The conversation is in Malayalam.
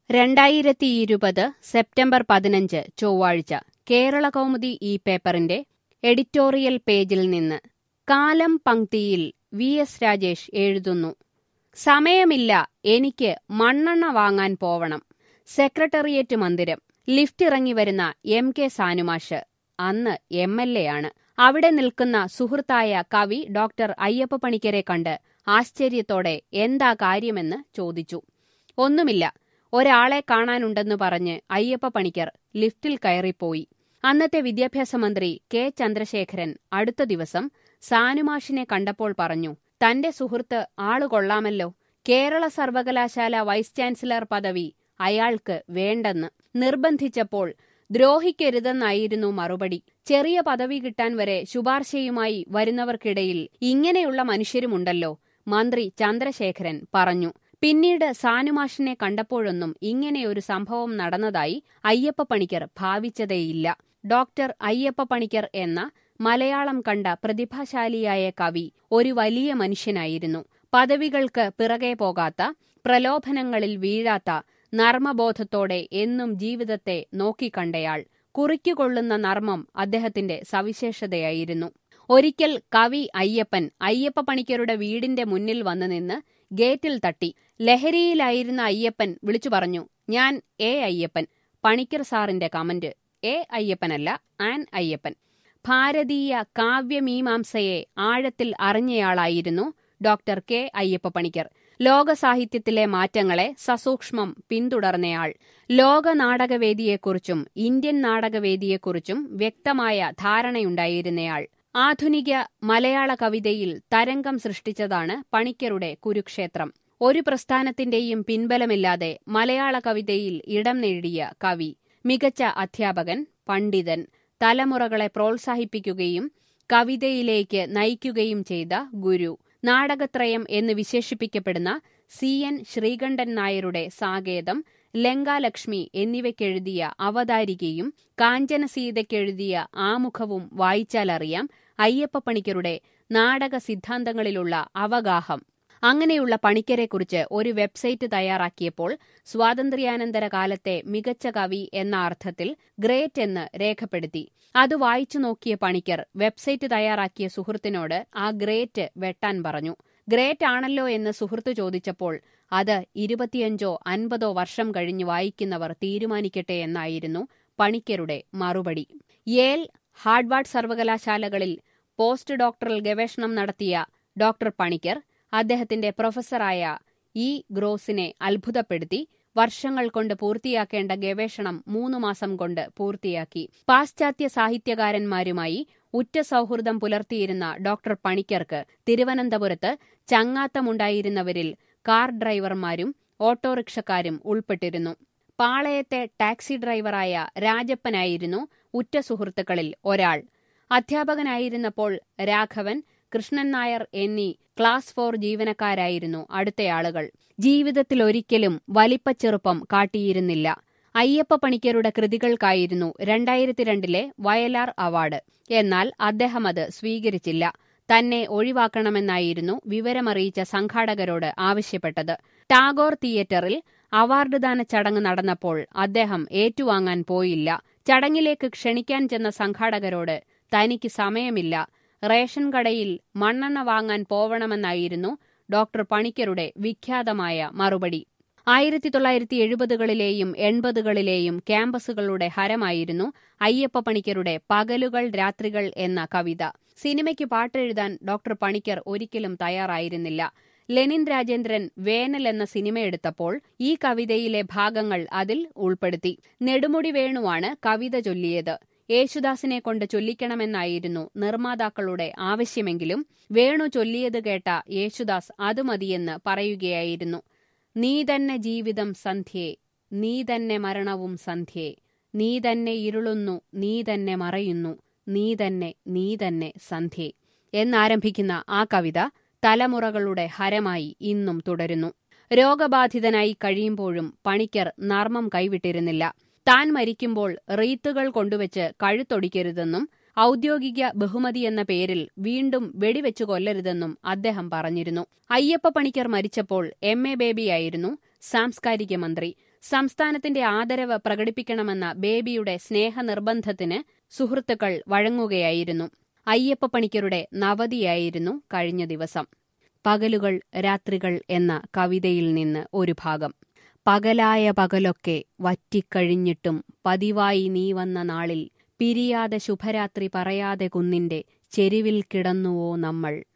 രണ്ടായിരത്തി ഇരുപത് സെപ്റ്റംബർ പതിനഞ്ച് ചൊവ്വാഴ്ച കേരള കൗമുദി ഈ പേപ്പറിന്റെ എഡിറ്റോറിയൽ പേജിൽ നിന്ന് കാലം പങ്ക്തിയിൽ വി എസ് രാജേഷ് എഴുതുന്നു സമയമില്ല എനിക്ക് മണ്ണെണ്ണ വാങ്ങാൻ പോവണം സെക്രട്ടേറിയറ്റ് മന്ദിരം ലിഫ്റ്റ് ഇറങ്ങി വരുന്ന എം കെ സാനുമാഷ് അന്ന് എം എൽ എ ആണ് അവിടെ നിൽക്കുന്ന സുഹൃത്തായ കവി ഡോക്ടർ അയ്യപ്പ പണിക്കരെ കണ്ട് ആശ്ചര്യത്തോടെ എന്താ കാര്യമെന്ന് ചോദിച്ചു ഒന്നുമില്ല ഒരാളെ കാണാനുണ്ടെന്ന് പറഞ്ഞ് അയ്യപ്പ പണിക്കർ ലിഫ്റ്റിൽ കയറിപ്പോയി അന്നത്തെ വിദ്യാഭ്യാസ മന്ത്രി കെ ചന്ദ്രശേഖരൻ അടുത്ത ദിവസം സാനുമാഷിനെ കണ്ടപ്പോൾ പറഞ്ഞു തന്റെ സുഹൃത്ത് ആള് കൊള്ളാമല്ലോ കേരള സർവകലാശാല വൈസ് ചാൻസലർ പദവി അയാൾക്ക് വേണ്ടെന്ന് നിർബന്ധിച്ചപ്പോൾ ദ്രോഹിക്കരുതെന്നായിരുന്നു മറുപടി ചെറിയ പദവി കിട്ടാൻ വരെ ശുപാർശയുമായി വരുന്നവർക്കിടയിൽ ഇങ്ങനെയുള്ള മനുഷ്യരുമുണ്ടല്ലോ മന്ത്രി ചന്ദ്രശേഖരൻ പറഞ്ഞു പിന്നീട് സാനുമാഷിനെ കണ്ടപ്പോഴൊന്നും ഇങ്ങനെയൊരു സംഭവം നടന്നതായി അയ്യപ്പ പണിക്കർ ഭാവിച്ചതേയില്ല ഡോക്ടർ അയ്യപ്പ പണിക്കർ എന്ന മലയാളം കണ്ട പ്രതിഭാശാലിയായ കവി ഒരു വലിയ മനുഷ്യനായിരുന്നു പദവികൾക്ക് പിറകെ പോകാത്ത പ്രലോഭനങ്ങളിൽ വീഴാത്ത നർമ്മബോധത്തോടെ എന്നും ജീവിതത്തെ നോക്കിക്കണ്ടയാൾ കുറിക്കുകൊള്ളുന്ന നർമ്മം അദ്ദേഹത്തിന്റെ സവിശേഷതയായിരുന്നു ഒരിക്കൽ കവി അയ്യപ്പൻ അയ്യപ്പ പണിക്കരുടെ വീടിന്റെ മുന്നിൽ വന്നു നിന്ന് ഗേറ്റിൽ തട്ടി ലഹരിയിലായിരുന്ന അയ്യപ്പൻ വിളിച്ചു പറഞ്ഞു ഞാൻ എ അയ്യപ്പൻ പണിക്കർ സാറിന്റെ കമന്റ് എ അയ്യപ്പനല്ല ആൻ അയ്യപ്പൻ ഭാരതീയ കാവ്യമീമാംസയെ ആഴത്തിൽ അറിഞ്ഞയാളായിരുന്നു ഡോക്ടർ കെ അയ്യപ്പ പണിക്കർ ലോകസാഹിത്യത്തിലെ മാറ്റങ്ങളെ സസൂക്ഷ്മം പിന്തുടർന്നയാൾ ലോക നാടകവേദിയെക്കുറിച്ചും ഇന്ത്യൻ നാടകവേദിയെക്കുറിച്ചും വ്യക്തമായ ധാരണയുണ്ടായിരുന്നയാൾ ആധുനിക മലയാള കവിതയിൽ തരംഗം സൃഷ്ടിച്ചതാണ് പണിക്കരുടെ കുരുക്ഷേത്രം ഒരു പ്രസ്ഥാനത്തിന്റെയും പിൻബലമില്ലാതെ മലയാള കവിതയിൽ ഇടം നേടിയ കവി മികച്ച അധ്യാപകൻ പണ്ഡിതൻ തലമുറകളെ പ്രോത്സാഹിപ്പിക്കുകയും കവിതയിലേക്ക് നയിക്കുകയും ചെയ്ത ഗുരു നാടകത്രയം എന്ന് വിശേഷിപ്പിക്കപ്പെടുന്ന സി എൻ ശ്രീകണ്ഠൻ നായരുടെ സാകേതം ലങ്കാലക്ഷ്മി എന്നിവയ്ക്കെഴുതിയ അവതാരികയും കാഞ്ചനസീതയ്ക്കെഴുതിയ ആമുഖവും വായിച്ചാലറിയാം അയ്യപ്പ പണിക്കരുടെ നാടക സിദ്ധാന്തങ്ങളിലുള്ള അവഗാഹം അങ്ങനെയുള്ള പണിക്കരെക്കുറിച്ച് ഒരു വെബ്സൈറ്റ് തയ്യാറാക്കിയപ്പോൾ സ്വാതന്ത്ര്യാനന്തര കാലത്തെ മികച്ച കവി എന്ന അർത്ഥത്തിൽ ഗ്രേറ്റ് എന്ന് രേഖപ്പെടുത്തി അത് വായിച്ചു നോക്കിയ പണിക്കർ വെബ്സൈറ്റ് തയ്യാറാക്കിയ സുഹൃത്തിനോട് ആ ഗ്രേറ്റ് വെട്ടാൻ പറഞ്ഞു ഗ്രേറ്റ് ആണല്ലോ എന്ന് സുഹൃത്ത് ചോദിച്ചപ്പോൾ അത് ഇരുപത്തിയഞ്ചോ അൻപതോ വർഷം കഴിഞ്ഞ് വായിക്കുന്നവർ തീരുമാനിക്കട്ടെ എന്നായിരുന്നു പണിക്കരുടെ മറുപടി യേൽ ഹാർഡ്വാർഡ് സർവകലാശാലകളിൽ പോസ്റ്റ് ഡോക്ടറൽ ഗവേഷണം നടത്തിയ ഡോക്ടർ പണിക്കർ അദ്ദേഹത്തിന്റെ പ്രൊഫസറായ ഇ ഗ്രോസിനെ അത്ഭുതപ്പെടുത്തി വർഷങ്ങൾ കൊണ്ട് പൂർത്തിയാക്കേണ്ട ഗവേഷണം മൂന്നു മാസം കൊണ്ട് പൂർത്തിയാക്കി പാശ്ചാത്യ സാഹിത്യകാരന്മാരുമായി ഉറ്റ സൗഹൃദം പുലർത്തിയിരുന്ന ഡോക്ടർ പണിക്കർക്ക് തിരുവനന്തപുരത്ത് ചങ്ങാത്തമുണ്ടായിരുന്നവരിൽ കാർ ഡ്രൈവർമാരും ഓട്ടോറിക്ഷക്കാരും ഉൾപ്പെട്ടിരുന്നു പാളയത്തെ ടാക്സി ഡ്രൈവറായ രാജപ്പനായിരുന്നു ഉറ്റ സുഹൃത്തുക്കളിൽ ഒരാൾ അധ്യാപകനായിരുന്നപ്പോൾ രാഘവൻ കൃഷ്ണൻ നായർ എന്നീ ക്ലാസ് ഫോർ ജീവനക്കാരായിരുന്നു അടുത്തയാളുകൾ ജീവിതത്തിലൊരിക്കലും വലിപ്പച്ചെറുപ്പം കാട്ടിയിരുന്നില്ല അയ്യപ്പ പണിക്കരുടെ കൃതികൾക്കായിരുന്നു രണ്ടായിരത്തി രണ്ടിലെ വയലാർ അവാർഡ് എന്നാൽ അദ്ദേഹം അത് സ്വീകരിച്ചില്ല തന്നെ ഒഴിവാക്കണമെന്നായിരുന്നു വിവരമറിയിച്ച സംഘാടകരോട് ആവശ്യപ്പെട്ടത് ടാഗോർ തിയേറ്ററിൽ അവാർഡ് ദാന ചടങ്ങ് നടന്നപ്പോൾ അദ്ദേഹം ഏറ്റുവാങ്ങാൻ പോയില്ല ചടങ്ങിലേക്ക് ക്ഷണിക്കാൻ ചെന്ന സംഘാടകരോട് തനിക്ക് സമയമില്ല റേഷൻ കടയിൽ മണ്ണെണ്ണ വാങ്ങാൻ പോവണമെന്നായിരുന്നു ഡോക്ടർ പണിക്കരുടെ വിഖ്യാതമായ മറുപടി ആയിരത്തി തൊള്ളായിരത്തി എഴുപതുകളിലെയും എൺപതുകളിലെയും ക്യാമ്പസുകളുടെ ഹരമായിരുന്നു അയ്യപ്പ പണിക്കരുടെ പകലുകൾ രാത്രികൾ എന്ന കവിത സിനിമയ്ക്ക് പാട്ടെഴുതാൻ ഡോക്ടർ പണിക്കർ ഒരിക്കലും തയ്യാറായിരുന്നില്ല ലെനിൻ രാജേന്ദ്രൻ വേനൽ എന്ന സിനിമ എടുത്തപ്പോൾ ഈ കവിതയിലെ ഭാഗങ്ങൾ അതിൽ ഉൾപ്പെടുത്തി നെടുമുടി വേണുവാണ് കവിത ചൊല്ലിയത് യേശുദാസിനെ കൊണ്ട് ചൊല്ലിക്കണമെന്നായിരുന്നു നിർമ്മാതാക്കളുടെ ആവശ്യമെങ്കിലും വേണു ചൊല്ലിയത് കേട്ട യേശുദാസ് അത് മതിയെന്ന് പറയുകയായിരുന്നു നീ തന്നെ ജീവിതം സന്ധ്യേ നീ തന്നെ മരണവും സന്ധ്യേ നീ തന്നെ ഇരുളുന്നു നീ തന്നെ മറയുന്നു നീ തന്നെ നീ തന്നെ സന്ധ്യേ എന്നാരംഭിക്കുന്ന ആ കവിത തലമുറകളുടെ ഹരമായി ഇന്നും തുടരുന്നു രോഗബാധിതനായി കഴിയുമ്പോഴും പണിക്കർ നർമ്മം കൈവിട്ടിരുന്നില്ല താൻ മരിക്കുമ്പോൾ റീത്തുകൾ കൊണ്ടുവച്ച് കഴുത്തൊടിക്കരുതെന്നും ഔദ്യോഗിക ബഹുമതി എന്ന പേരിൽ വീണ്ടും വെടിവെച്ചു കൊല്ലരുതെന്നും അദ്ദേഹം പറഞ്ഞിരുന്നു അയ്യപ്പ പണിക്കർ മരിച്ചപ്പോൾ എം എ ബേബിയായിരുന്നു സാംസ്കാരിക മന്ത്രി സംസ്ഥാനത്തിന്റെ ആദരവ് പ്രകടിപ്പിക്കണമെന്ന ബേബിയുടെ സ്നേഹനിർബന്ധത്തിന് സുഹൃത്തുക്കൾ വഴങ്ങുകയായിരുന്നു അയ്യപ്പ പണിക്കരുടെ നവതിയായിരുന്നു കഴിഞ്ഞ ദിവസം പകലുകൾ രാത്രികൾ എന്ന കവിതയിൽ നിന്ന് ഒരു ഭാഗം പകലായ പകലൊക്കെ വറ്റിക്കഴിഞ്ഞിട്ടും പതിവായി നീ വന്ന നാളിൽ പിരിയാതെ ശുഭരാത്രി പറയാതെ കുന്നിന്റെ ചെരുവിൽ കിടന്നുവോ നമ്മൾ